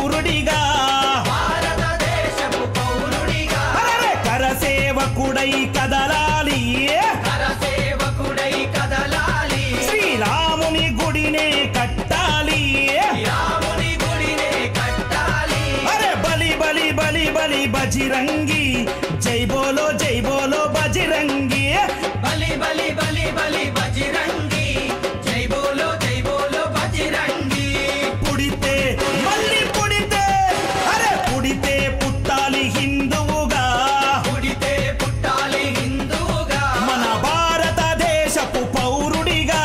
పౌరుడిగా భారతదేశపు పౌరుడిగా అరెరే కరసేవకుడై కదలాలి కరసేవకుడై కదలాలి శ్రీరాముని గుడినే కట్టాలి రాముని గుడినే కట్టాలి అరే బలి బలి బలి బలి బజిరంగి జై బోలో జై బోలో బజిరంగి బలి బలి బలి బలి బజిరంగి జై బోలో జై బోలో బజిరంగి పుడితే మళ్ళీ పుడితే అరే పుడితే పుట్టాలి హిందువుగా పుడితే పుట్టాలి హిందువుగా మన భారతదేశపు పౌరుడిగా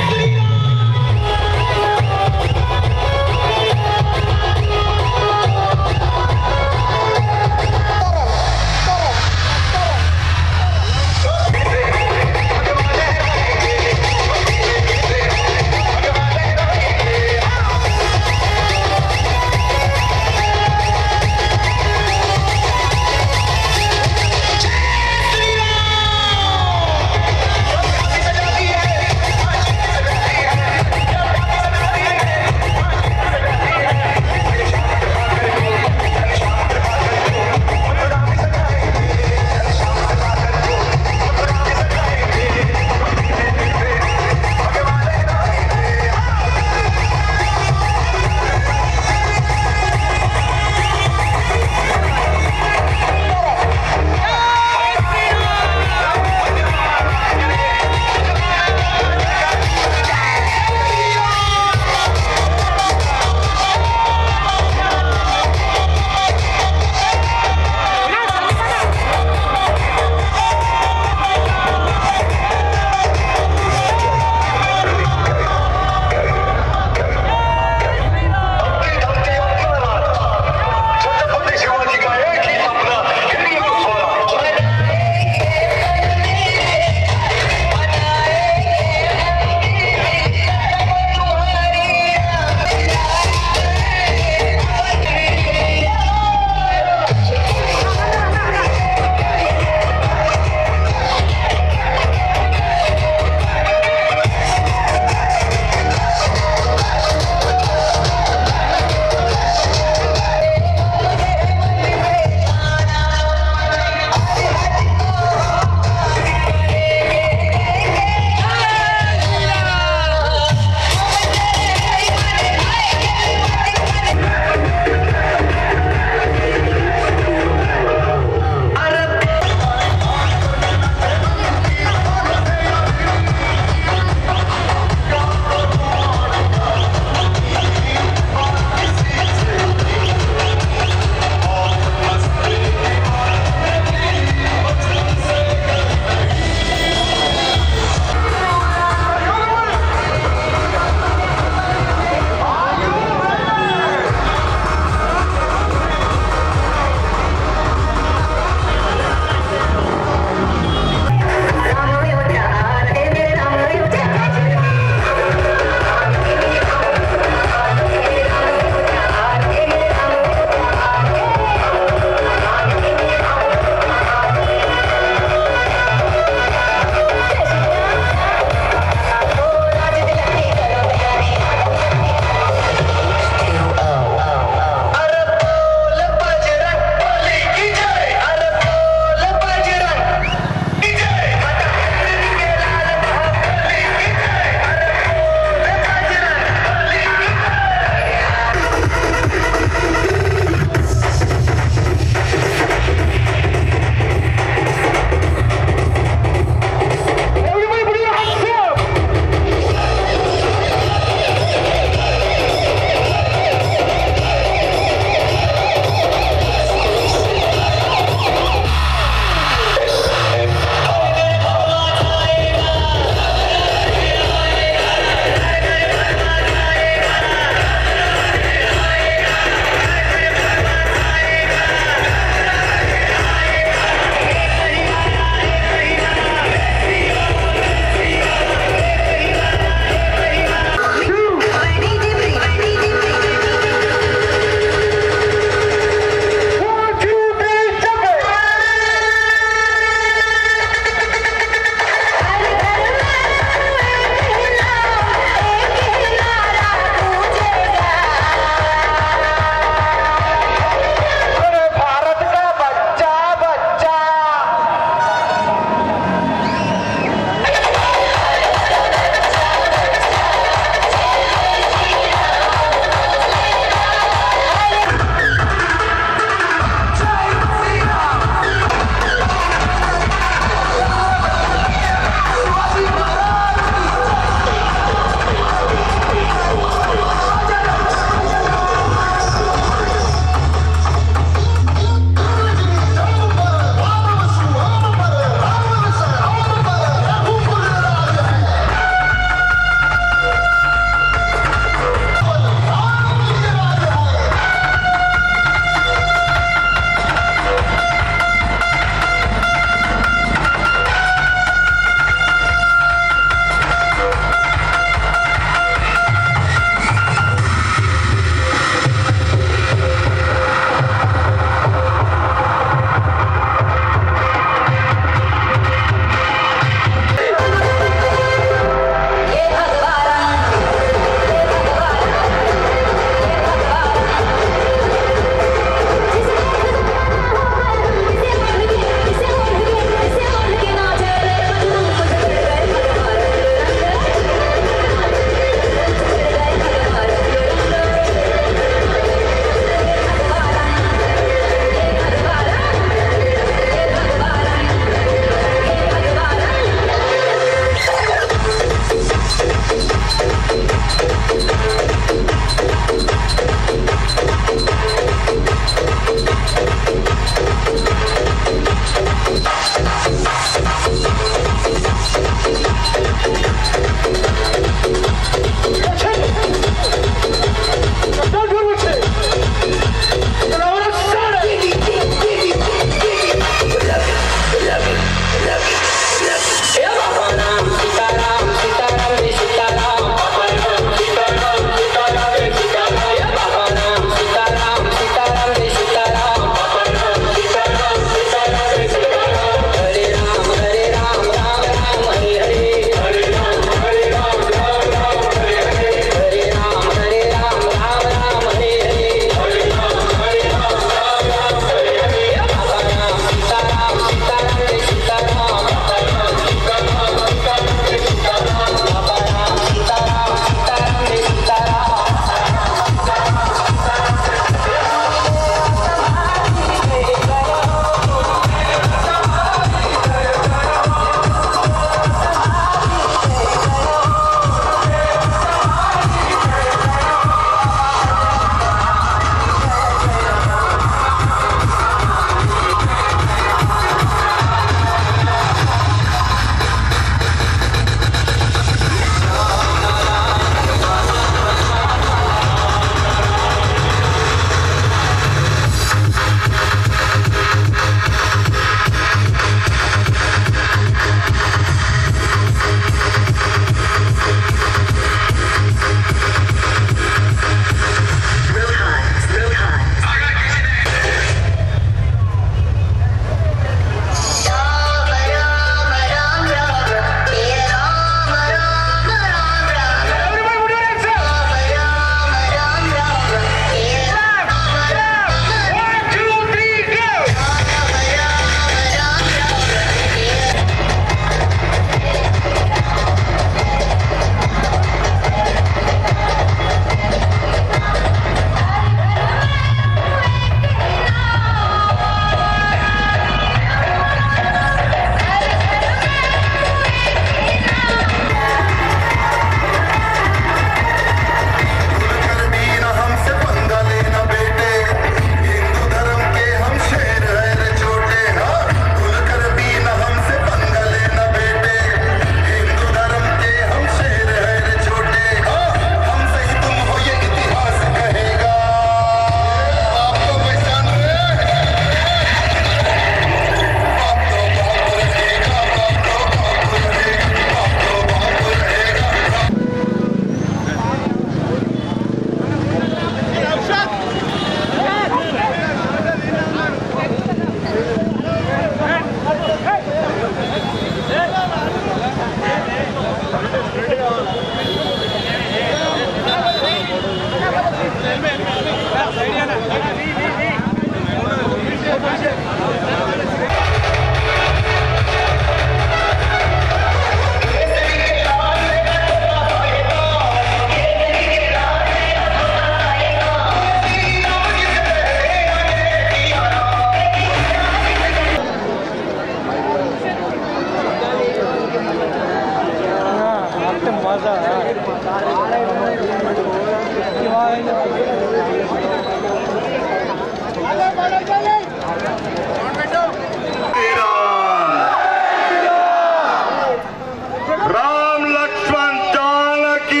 राम लक्ष्मण जानकी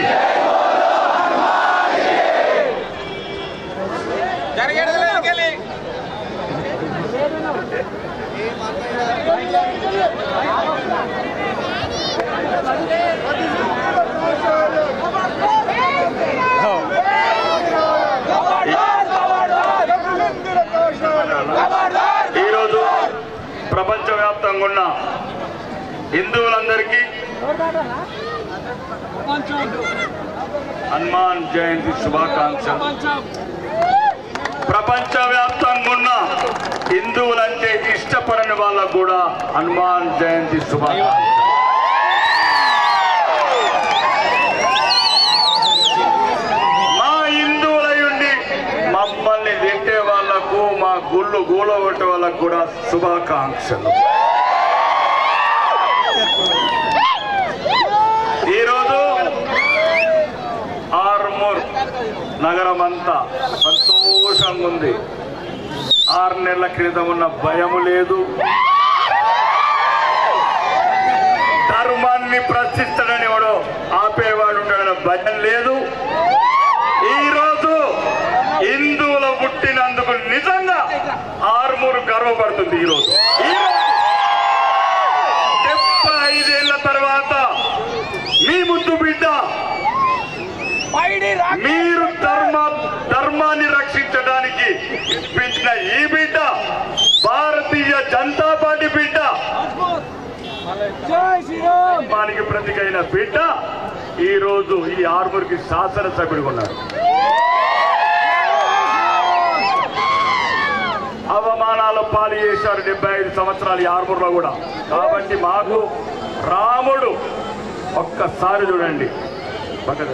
ఈరోజు ప్రపంచవ్యాప్తంగా ఉన్న హిందువులందరికీ హనుమాన్ జయంతి శుభాకాంక్షలు ప్రపంచవ్యాప్తంగా ఉన్న హిందువులంటే ఇష్టపడని వాళ్ళకు కూడా హనుమాన్ జయంతి శుభాకాంక్షలు మా హిందువులయుండి మమ్మల్ని తిట్టే వాళ్లకు మా గుళ్ళు గూల కొట్టే వాళ్ళకు కూడా శుభాకాంక్షలు ఈరోజు ఆర్మూర్ నగరం అంతా సంతోషంగా ఉంది ఆరు నెలల క్రితం ఉన్న భయము లేదు ధర్మాన్ని ప్రశ్నిస్తాడని ఎవడో ఆపేవాడు ఉంటాడని భయం లేదు ఈరోజు హిందువులు పుట్టినందుకు నిజంగా ఆర్మూరు గర్వపడుతుంది ఈరోజు ఈరోజు డెబ్బై ఐదేళ్ల తర్వాత మీ ముద్దు బిడ్డ మీరు ధర్మ ధర్మాన్ని రక్షించడానికి ఇప్పించిన ఈ బిడ్డ భారతీయ జనతా పార్టీ బిడ్డ ధర్మానికి ప్రతికైన బిడ్డ ఈ రోజు ఈ ఆర్మూర్కి శాసనసభ్యుడు ఉన్నారు అవమానాలు పాలు చేశారు డెబ్బై ఐదు సంవత్సరాలు ఈ ఆర్మూర్లో కూడా కాబట్టి మాకు రాముడు ఒక్కసారి చూడండి పక్కన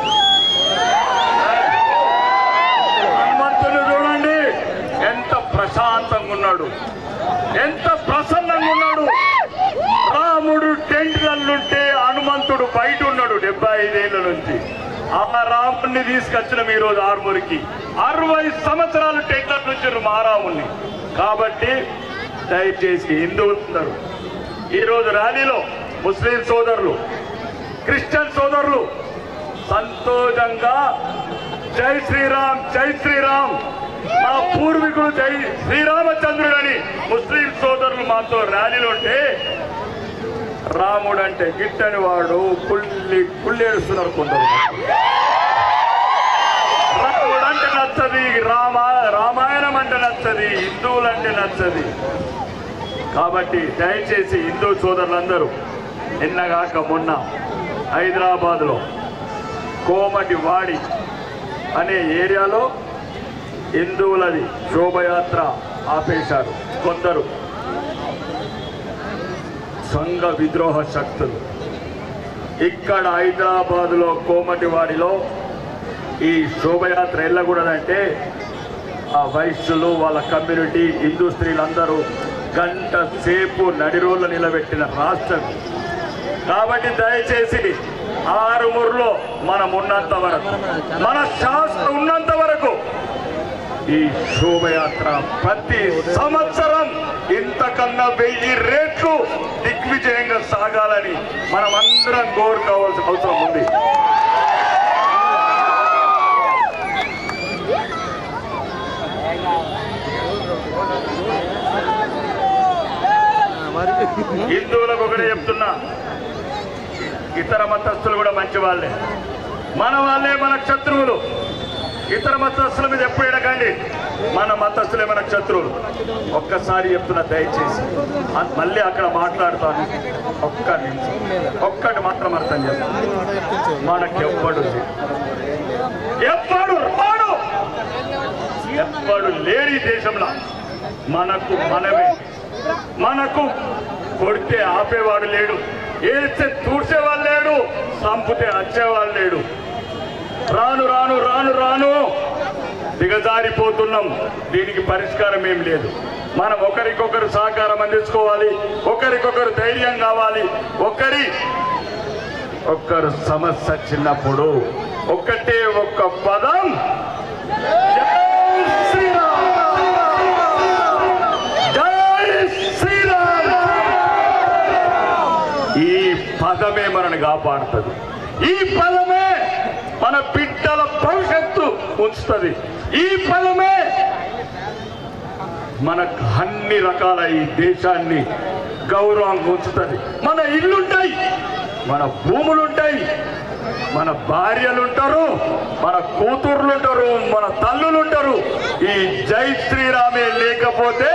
హనుమంతుని చూడండి ఎంత ప్రశాంతంగా ఉన్నాడు ఎంత ప్రసన్నంగా ఉన్నాడు రాముడు టెంట్లల్లుంటే హనుమంతుడు బయట ఉన్నాడు డెబ్బై ఐదేళ్ల నుంచి ఆ రాముడిని తీసుకొచ్చిన ఈ రోజు ఆర్మూరికి అరవై సంవత్సరాలు టెంట్ల నుంచి మా రాముడిని కాబట్టి దయచేసి హిందువులు ఉన్నారు ఈరోజు ర్యాలీలో ముస్లిం సోదరులు క్రిస్టియన్ సోదరులు సంతోషంగా జై శ్రీరామ్ జై శ్రీరామ్ మా పూర్వీకుడు జై శ్రీరామచంద్రుడని ముస్లిం సోదరులు మాతో ర్యాలీలో ఉంటే రాముడు అంటే గిట్టని వాడు కుళ్ళి కుళ్ళేడుస్తున్నారు కొందరు రాముడు అంటే నచ్చది రామ రామాయణం అంటే నచ్చది హిందువులంటే నచ్చది కాబట్టి దయచేసి హిందూ సోదరులందరూ నిన్నగాక మొన్న హైదరాబాద్లో కోమటి వాడి అనే ఏరియాలో హిందువులది శోభయాత్ర ఆపేశారు కొందరు సంఘ విద్రోహ శక్తులు ఇక్కడ హైదరాబాదులో కోమటివాడిలో ఈ శోభయాత్ర వెళ్ళకూడదంటే ఆ వైశ్యులు వాళ్ళ కమ్యూనిటీ హిందూ స్త్రీలందరూ గంట సేపు నడిరోళ్ళు నిలబెట్టిన రాష్ట్రం కాబట్టి దయచేసి ఆరుమూరులో మనం ఉన్నంత వరకు మన శాస్త్రం ఉన్నంత వరకు ఈ శోభయాత్ర ప్రతి సంవత్సరం ఇంతకన్నా వెయ్యి రేట్లు దిగ్విజయంగా సాగాలని మనం అందరం కోరుకోవాల్సిన అవసరం ఉంది హిందువులకు ఒకటే చెప్తున్నా ఇతర మతస్థులు కూడా మంచి వాళ్ళే మన వాళ్ళే మన శత్రువులు ఇతర మతస్థుల మీద ఎప్పుడు ఎడకండి మన మతస్థులే మన శత్రువులు ఒక్కసారి చెప్తున్నా దయచేసి అ- మళ్ళీ అక్కడ మాట్లాడతాను ఒక్క నిమిషం ఒక్కటి మాత్రం అర్థం చేస్తాను మనకెవ్వడు ఎవ్వడు రాడు ఎవ్వడు లేడు ఈ దేశంలో మనకు మనమే మనకు కొడితే ఆపేవాడు లేడు ఏడిస్తే తూడ్చేవాడు లేడు సంపుతే వచ్చేవాడు లేడు రాను రాను రాను రాను దిగజారిపోతున్నాం దీనికి పరిష్కారం ఏం లేదు మనం ఒకరికొకరు సహకారం అందించుకోవాలి ఒకరికొకరు ధైర్యం కావాలి ఒకరి ఒక్కరు సమస్య చిన్నప్పుడు ఒక్కటే ఒక్క పదం జై శ్రీరామ్ జై శ్రీరామ్ ఈ పదమే మనల్ని కాపాడుతుంది ఈ పదమే మన బిడ్డల భవిష్యత్తు ఉంచుతుంది ఈ పదమే మనకు అన్ని రకాల ఈ దేశాన్ని గౌరవంగా ఉంచుతుంది మన ఇల్లుంటాయి మన భూములుంటాయి మన భార్యలు ఉంటారు మన కూతుర్లు ఉంటారు మన తల్లులు ఉంటారు ఈ జై శ్రీరామే లేకపోతే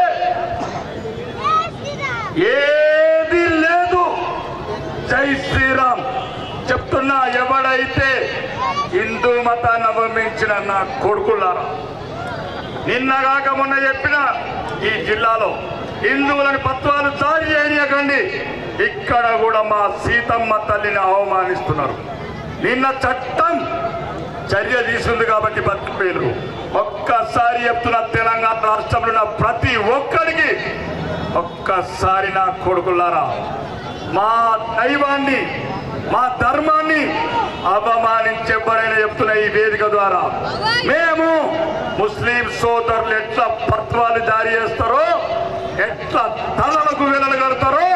ఏది లేదు జై శ్రీరామ్ చెప్తున్నా ఎవడైతే హిందూ మతాన్ని అవమించిన నా కొడుకులారా నిన్నగాక మొన్న చెప్పిన ఈ జిల్లాలో హిందువులని పత్వాలు జారీ చేయనీయకండి ఇక్కడ కూడా మా సీతమ్మ తల్లిని అవమానిస్తున్నారు నిన్న చట్టం చర్య తీసుకుంది కాబట్టి బతికిపోయారు ఒక్కసారి చెప్తున్న తెలంగాణ రాష్ట్రంలో ఉన్న ప్రతి ఒక్కడికి ఒక్కసారి నా కొడుకులారా మా దైవాన్ని మా ధర్మాన్ని అవమానించెవ్వరైనా చెప్తున్న ఈ వేదిక ద్వారా మేము ముస్లిం సోదరులు ఎట్లా పత్వాలు జారీ చేస్తారో ఎట్లా తలలకు వెలలు కడతారో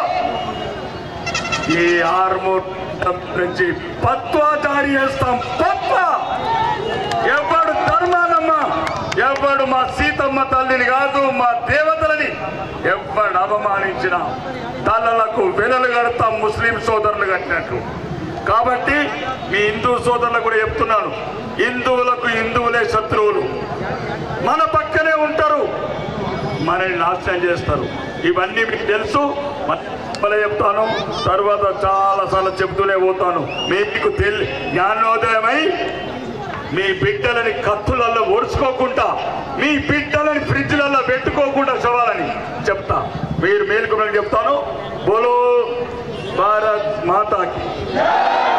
ఈ ఆర్మూర్ నుంచి పత్వా జారీ చేస్తాం పత్వా ఎవడు ధర్మానమ్మ ఎవడు మా సీతమ్మ తల్లిని కాదు మా దేవతలని ఎవడు అవమానించిన తలలకు వెలలు కడతాం ముస్లిం సోదరులు కట్టినట్లు కాబట్టి మీ హిందూ సోదరులకు కూడా చెప్తున్నాను హిందువులకు హిందువులే శత్రువులు మన పక్కనే ఉంటారు మనల్ని నాశనం చేస్తారు ఇవన్నీ మీకు తెలుసు మళ్ళీ చెప్తాను తర్వాత చాలా సార్లు చెబుతూనే పోతాను మీకు తెలి జ్ఞానోదయమై మీ బిడ్డలని కత్తులలో ఒడుచుకోకుండా మీ బిడ్డలని ఫ్రిడ్జ్లలో పెట్టుకోకుండా చవాలని చెప్తా మీరు మేలుకుమని చెప్తాను బోలో భారత్ మాతాకి